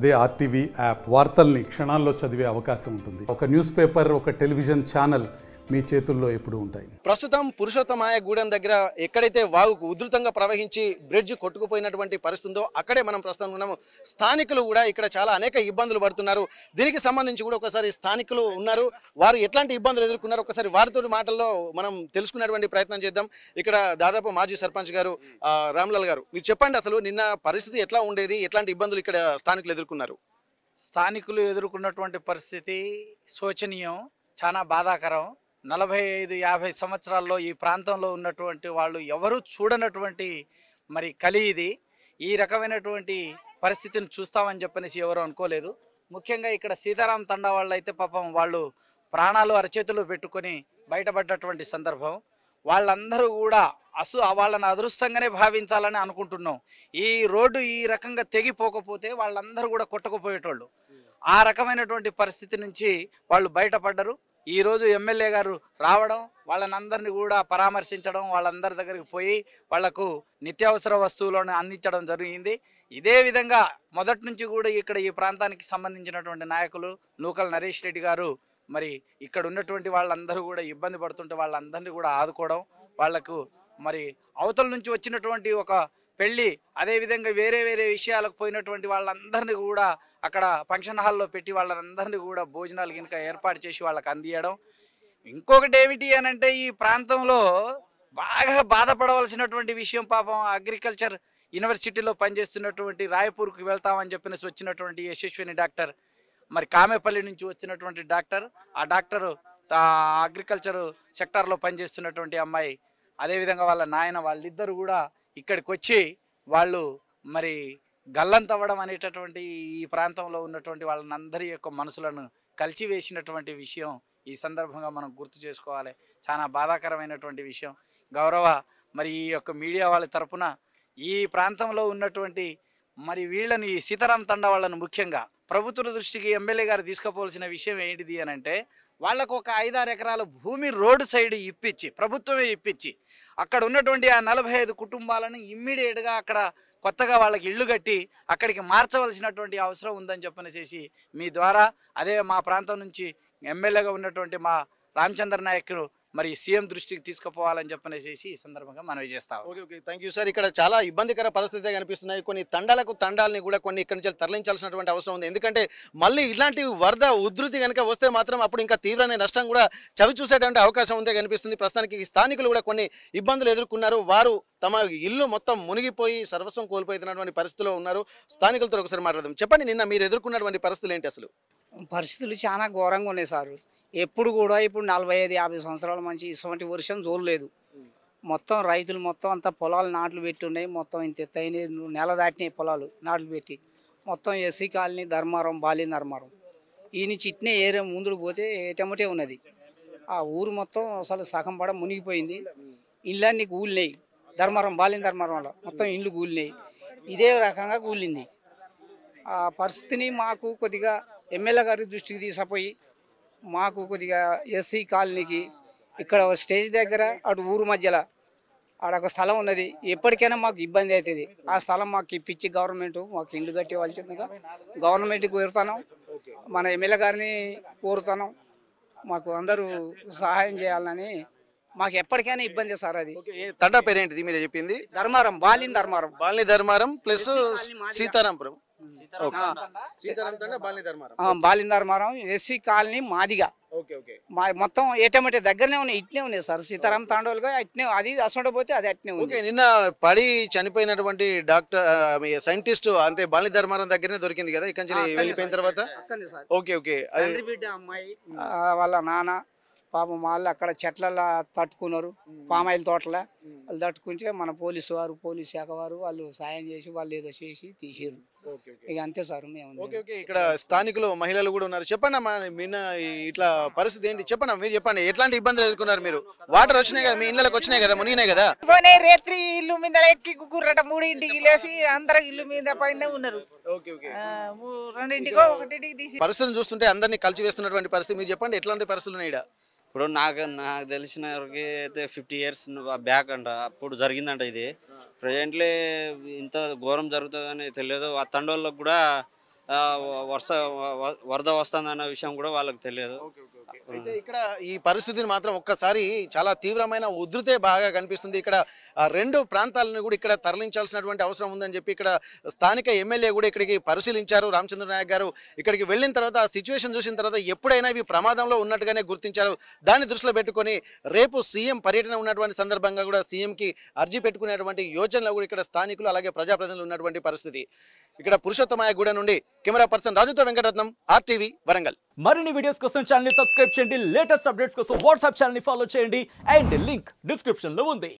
అదే RTV app వార్తల్ని క్షణాల్లో చదివే అవకాశం ఉంటుంది ఒక న్యూస్ పేపర్ ఒక టెలివిజన్ ఛానల్ మీ చేతుల్లో ఎప్పుడూ ఉంటాయి ప్రస్తుతం పురుషోత్తమాయ గూడెం దగ్గర ఎక్కడైతే వాగు ఉధృతంగా ప్రవహించి బ్రిడ్జ్ కొట్టుకుపోయినటువంటి పరిస్థితి ఉందో అక్కడే మనం ప్రస్తుతం ఉన్నాము స్థానికులు కూడా ఇక్కడ చాలా అనేక ఇబ్బందులు పడుతున్నారు దీనికి సంబంధించి కూడా ఒకసారి స్థానికులు ఉన్నారు వారు ఎట్లాంటి ఇబ్బందులు ఎదుర్కొన్నారు ఒకసారి వారితో మాటల్లో మనం తెలుసుకునేటువంటి ప్రయత్నం చేద్దాం ఇక్కడ దాదాపు మాజీ సర్పంచ్ గారు ఆ, రామ్లాల్ గారు మీరు చెప్పండి అసలు నిన్న పరిస్థితి ఎట్లా ఉండేది ఎట్లాంటి ఇబ్బందులు ఇక్కడ స్థానికులు ఎదుర్కొన్నారు స్థానికులు ఎదుర్కొన్నటువంటి పరిస్థితి శోచనీయం చాలా బాధాకరం నలభై ఐదు యాభై సంవత్సరాల్లో ఈ ప్రాంతంలో ఉన్నటువంటి వాళ్ళు ఎవరూ చూడనటువంటి మరి కలి ఇది ఈ రకమైనటువంటి పరిస్థితిని చూస్తామని చెప్పనేసి ఎవరు అనుకోలేదు ముఖ్యంగా ఇక్కడ సీతారాం తండా వాళ్ళు అయితే పాపం వాళ్ళు ప్రాణాలు అరచేతులు పెట్టుకొని బయటపడ్డటువంటి సందర్భం వాళ్ళందరూ కూడా అసు వాళ్ళని అదృష్టంగానే భావించాలని అనుకుంటున్నాం ఈ రోడ్డు ఈ రకంగా తెగిపోకపోతే వాళ్ళందరూ కూడా కొట్టుకుపోయేటోళ్ళు ఆ రకమైనటువంటి పరిస్థితి నుంచి వాళ్ళు బయటపడ్డరు ఈ రోజు ఎమ్మెల్యే గారు రావడం వాళ్ళని అందరినీ కూడా పరామర్శించడం వాళ్ళందరి దగ్గరికి పోయి వాళ్లకు నిత్యావసర వస్తువులను అందించడం జరిగింది ఇదే విధంగా మొదటి నుంచి కూడా ఇక్కడ ఈ ప్రాంతానికి సంబంధించినటువంటి నాయకులు నూకల్ నరేష్ రెడ్డి గారు మరి ఇక్కడ ఉన్నటువంటి వాళ్ళందరూ కూడా ఇబ్బంది పడుతుంటే వాళ్ళందరినీ కూడా ఆదుకోవడం వాళ్లకు మరి అవతల నుంచి వచ్చినటువంటి ఒక పెళ్ళి అదేవిధంగా వేరే వేరే విషయాలకు పోయినటువంటి వాళ్ళందరినీ కూడా అక్కడ ఫంక్షన్ హాల్లో పెట్టి వాళ్ళందరినీ కూడా భోజనాలు కనుక ఏర్పాటు చేసి వాళ్ళకి అందియడం ఇంకొకటి ఏమిటి అని అంటే ఈ ప్రాంతంలో బాగా బాధపడవలసినటువంటి విషయం పాపం అగ్రికల్చర్ యూనివర్సిటీలో పనిచేస్తున్నటువంటి రాయపూర్కి వెళ్తామని చెప్పినసి వచ్చినటువంటి యశస్విని డాక్టర్ మరి కామేపల్లి నుంచి వచ్చినటువంటి డాక్టర్ ఆ డాక్టర్ అగ్రికల్చర్ సెక్టార్లో పనిచేస్తున్నటువంటి అమ్మాయి అదేవిధంగా వాళ్ళ నాయన వాళ్ళిద్దరు కూడా ఇక్కడికి వచ్చి వాళ్ళు మరి గల్లంతవ్వడం అనేటటువంటి ఈ ప్రాంతంలో ఉన్నటువంటి వాళ్ళందరి యొక్క మనసులను కలిచివేసినటువంటి విషయం ఈ సందర్భంగా మనం గుర్తు చేసుకోవాలి చాలా బాధాకరమైనటువంటి విషయం గౌరవ మరి ఈ యొక్క మీడియా వాళ్ళ తరపున ఈ ప్రాంతంలో ఉన్నటువంటి మరి వీళ్ళని ఈ సీతారాం తండా వాళ్ళను ముఖ్యంగా ప్రభుత్వ దృష్టికి ఎమ్మెల్యే గారు తీసుకుపోవాల్సిన విషయం ఏంటిది అని అంటే వాళ్ళకు ఒక ఐదారు ఎకరాల భూమి రోడ్డు సైడ్ ఇప్పించి ప్రభుత్వమే ఇప్పించి అక్కడ ఉన్నటువంటి ఆ నలభై ఐదు కుటుంబాలను ఇమ్మీడియట్గా అక్కడ కొత్తగా వాళ్ళకి ఇల్లు కట్టి అక్కడికి మార్చవలసినటువంటి అవసరం ఉందని చెప్పనేసి మీ ద్వారా అదే మా ప్రాంతం నుంచి ఎమ్మెల్యేగా ఉన్నటువంటి మా రామచంద్ర నాయక్ మరి సీఎం దృష్టికి తీసుకుపోవాలని చెప్పనేసి ఈ సందర్భంగా మనవి చేస్తాం okay okay thank you sir ఇక్కడ చాలా ఇబ్బందికర పరిస్థితి కనిపిస్తున్నాయి కొన్ని తండాలకు తండాలని కూడా కొన్ని ఇక్కడి నుంచి తరలించాల్సినటువంటి అవసరం ఉంది ఎందుకంటే మళ్ళీ ఇలాంటి వరద ఉధృతి కనుక వస్తే మాత్రం అప్పుడు ఇంకా తీవ్రమైన నష్టం కూడా చవి చూసేటువంటి అవకాశం ఉందే కనిపిస్తుంది ప్రస్తుతానికి ఈ స్థానికులు కూడా కొన్ని ఇబ్బందులు ఎదుర్కొన్నారు వారు తమ ఇల్లు మొత్తం మునిగిపోయి సర్వస్వం కోల్పోతున్నటువంటి పరిస్థితిలో ఉన్నారు స్థానికులతో ఒకసారి మాట్లాడదాం చెప్పండి నిన్న మీరు ఎదుర్కొన్నటువంటి పరిస్థితులు ఏంటి అసలు పరిస్థితులు చాలా ఘోరంగా ఉన్నాయి సార్ ఎప్పుడు కూడా ఇప్పుడు నలభై ఐదు యాభై సంవత్సరాల మంచి ఇటువంటి వర్షం చూడలేదు మొత్తం రైతులు మొత్తం అంతా పొలాలు నాట్లు పెట్టి ఉన్నాయి మొత్తం ఇంత ఎత్తైన నెల దాటినాయి పొలాలు నాట్లు పెట్టి మొత్తం ఎస్సీ కాలనీ ధర్మారం బాలి ధర్మారం ఈ నుంచి ఇట్నే ఏరియా ముందుకు పోతే ఏటమటే ఉన్నది ఆ ఊరు మొత్తం అసలు సగం పడ మునిగిపోయింది ఇళ్ళన్నీ కూలినాయి ధర్మారం బాలిన ధర్మారంలో మొత్తం ఇండ్లు కూలినాయి ఇదే రకంగా కూలింది ఆ పరిస్థితిని మాకు కొద్దిగా ఎమ్మెల్యే గారి దృష్టికి తీసుకుపోయి మాకు కొద్దిగా ఎస్సీ కాలనీకి ఇక్కడ ఒక స్టేజ్ దగ్గర అటు ఊరు మధ్యలో ఆడ ఒక స్థలం ఉన్నది ఎప్పటికైనా మాకు ఇబ్బంది అవుతుంది ఆ స్థలం మాకు ఇప్పించి గవర్నమెంట్ మాకు ఇల్లు కట్టేవలసిందిగా గవర్నమెంట్కి కోరుతాను మన ఎమ్మెల్యే గారిని కోరుతాను మాకు అందరూ సహాయం చేయాలని మాకు ఎప్పటికైనా ఇబ్బంది సార్ అది ఓకే ఏ తండా పేరేంటిది మీరు చెప్పింది ధర్మారం బాలిన్ ధర్మారం బాలిని ధర్మారం ప్లస్ సీతారాంపురం ఓకే ఆ. సీతారాం తండా బాలిని ధర్మారం ఆ, బాలిన్ Dharmaram SC colony Madiga okay okay మా మొత్తం ఏటమటే దగ్గరనే ఉన్నాయి ఇట్నే ఉన్నాయి సార్ సీతారాం తాండవులుగా అట్నే అది అసలు పోతే అది అట్నే ఉంది ఓకే నిన్న పడి చనిపోయినటువంటి డాక్టర్ సైంటిస్ట్ అంటే బాలి ధర్మారం దగ్గరనే దొరికింది కదా ఇక్కడి నుంచి వెళ్ళిపోయిన తర్వాత అక్కడనే సార్ ఓకే ఓకే అది తండ్రి బిడ్డ అమ్మాయి ఆ, వాళ్ళ నాన్న పాపం వాళ్ళు అక్కడ చెట్లలో తట్టుకున్నారు పామాయిల తోటల వాళ్ళు తట్టుకుంటే మన పోలీసు వారు పోలీస్ శాఖ వారు వాళ్ళు సాయం చేసి వాళ్ళు ఏదో చేసి తీసిరు ఓకే ఓకే ఇక అంతే సార్ మేము ఓకే ఓకే ఇక్కడ స్థానికులు మహిళలు కూడా ఉన్నారు చెప్పండి అమ్మా మీన ఇట్లా పరిస్థితి ఏంటి చెప్పండి మీరు చెప్పండి ఎట్లాంటి ఇబ్బందులు ఎదుర్కొన్నారు మీరు వాటర్ వచ్చినాయి కదా మీ ఇళ్ళకి వచ్చినాయి కదా మునిగినాయి కదా పోనీ రేత్రి ఇల్లు మీద ఎక్కి కుర్రట మూడింటికి లేచి అందరు ఇల్లు మీద పైన ఉన్నారు ఓకే ఓకే ఆ, మూ- రెండింటికో ఒకటింటికి తీసి పరిస్థితిని చూస్తుంటే అందరినీ కలిసి వేస్తున్నటువంటి పరిస్థితి మీరు చెప్పండి ఎట్లాంటి పరిస్థితులు ఉన్నాయి ఈడ? ఇప్పుడు నాకు నాకు తెలిసిన వరకు అయితే ఫిఫ్టీ ఇయర్స్ బ్యాక్ అంట అప్పుడు జరిగిందంట ఇది ప్రజెంట్లీ ఇంత ఘోరం జరుగుతుందని తెలియదు ఆ తండోళ్ళకు కూడా ఆ, వర్ష వ- వరద వస్తుందన్న విషయం కూడా వాళ్ళకి తెలియదు అయితే ఇక్కడ ఈ పరిస్థితిని మాత్రం ఒక్కసారి చాలా తీవ్రమైన ఉధృతే బాగా కనిపిస్తుంది ఇక్కడ ఆ రెండు ప్రాంతాలను కూడా ఇక్కడ తరలించాల్సినటువంటి అవసరం ఉందని చెప్పి ఇక్కడ స్థానిక ఎమ్మెల్యే కూడా ఇక్కడికి పరిశీలించారు రామచంద్ర నాయక్ గారు ఇక్కడికి వెళ్ళిన తర్వాత ఆ సిచ్యువేషన్ చూసిన తర్వాత ఎప్పుడైనా ఇవి ప్రమాదంలో ఉన్నట్టుగానే గుర్తించారు దాన్ని దృష్టిలో పెట్టుకొని రేపు సీఎం పర్యటన ఉన్నటువంటి సందర్భంగా కూడా సీఎంకి అర్జీ పెట్టుకునేటువంటి యోచనలో కూడా ఇక్కడ స్థానికులు అలాగే ప్రజాప్రతినిధులు ఉన్నటువంటి పరిస్థితి ఇక్కడ పురుషోత్తమాయగూడ నుండి కెమెరా పర్సన్ రాజుతో వెంకటరత్నం ఆర్టీవీ వరంగల్ మరిన్ని వీడియోస్ కోసం ఛానల్ సబ్స్క్రైబ్ చేయండి లేటెస్ట్ అప్డేట్స్ కోసం వాట్సాప్ ఛానల్ ఫాలో చేయండి అండ్ లింక్ డిస్క్రిప్షన్ లో ఉంది